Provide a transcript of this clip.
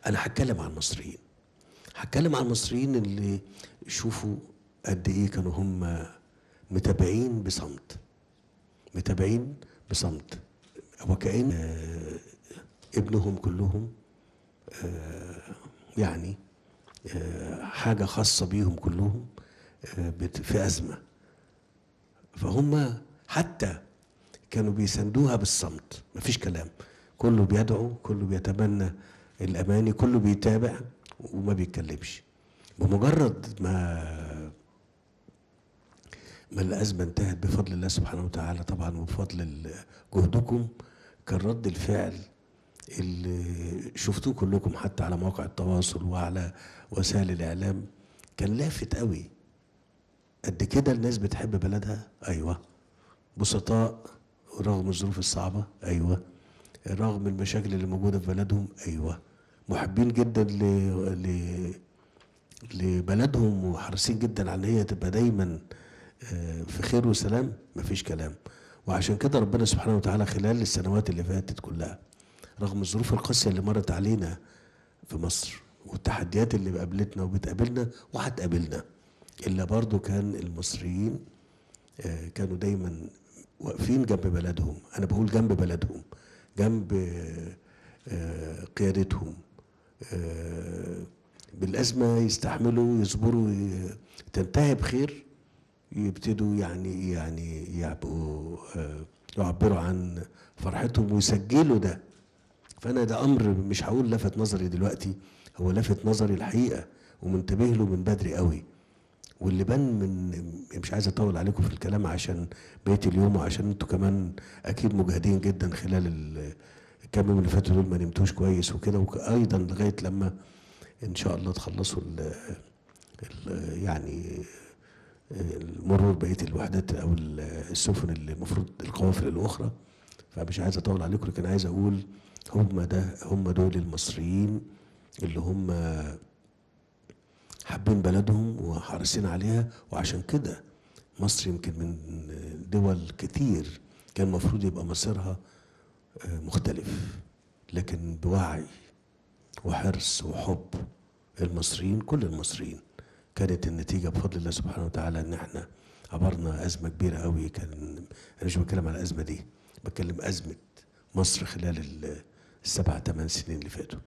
انا هتكلم عن المصريين هتكلم عن المصريين اللي شوفوا قد ايه كانوا هم متابعين بصمت متابعين بصمت وكأن آه، ابنهم كلهم آه، يعني آه، حاجة خاصة بيهم كلهم آه، بت- في أزمة فهم حتى كانوا بيساندوها بالصمت مفيش كلام كله بيدعو كله بيتمنى الأماني كله بيتابع وما بيتكلمش بمجرد ما ما الأزمة انتهت بفضل الله سبحانه وتعالى طبعا وبفضل ال- جهدكم كان رد الفعل اللي شفتوه كلكم حتى على مواقع التواصل وعلى وسائل الإعلام كان لافت قوي قد كده الناس بتحب بلدها أيوة بسطاء رغم الظروف الصعبة أيوة رغم المشاكل اللي موجودة في بلدهم أيوة محبين جدا ل... ل... لبلدهم وحريصين جدا على ان هي تبقى دايما آه، في خير وسلام مفيش كلام وعشان كده ربنا سبحانه وتعالى خلال السنوات اللي فاتت كلها رغم الظروف القاسية اللي مرت علينا في مصر والتحديات اللي قابلتنا وبتقابلنا وهتقابلنا إلا برضو كان المصريين آه، كانوا دايما واقفين جنب بلدهم أنا بقول جنب بلدهم جنب آه، آه، قيادتهم آه، بالأزمة يستحملوا يصبروا ي- تنتهي بخير يبتدوا يعني يعني يعبقوا آه، يعبروا عن فرحتهم ويسجلوا ده فانا ده امر مش هقول لفت نظري دلوقتي هو لفت نظري الحقيقه ومنتبه له من بدري قوي واللي بان من مش عايز اطول عليكم في الكلام عشان بقيت اليوم وعشان انتوا كمان اكيد مجهدين جدا خلال ال- الكام يوم اللي فاتوا دول ما نمتوش كويس وكده وايضا لغايه لما ان شاء الله تخلصوا ال ال يعني المرور بقيه الوحدات او ال- السفن اللي المفروض القوافل الاخرى فمش عايز اطول عليكم لكن عايز اقول هم ده هم دول المصريين اللي هم حابين بلدهم وحريصين عليها وعشان كده مصر يمكن من دول كتير كان المفروض يبقى مصيرها آه، مختلف لكن بوعي وحرص وحب المصريين كل المصريين كانت النتيجة بفضل الله سبحانه وتعالى ان احنا عبرنا أزمة كبيرة قوي كان أنا مش بتكلم على الأزمة دي بتكلم أزمة مصر خلال ال- السبع ثمان سنين اللي فاتوا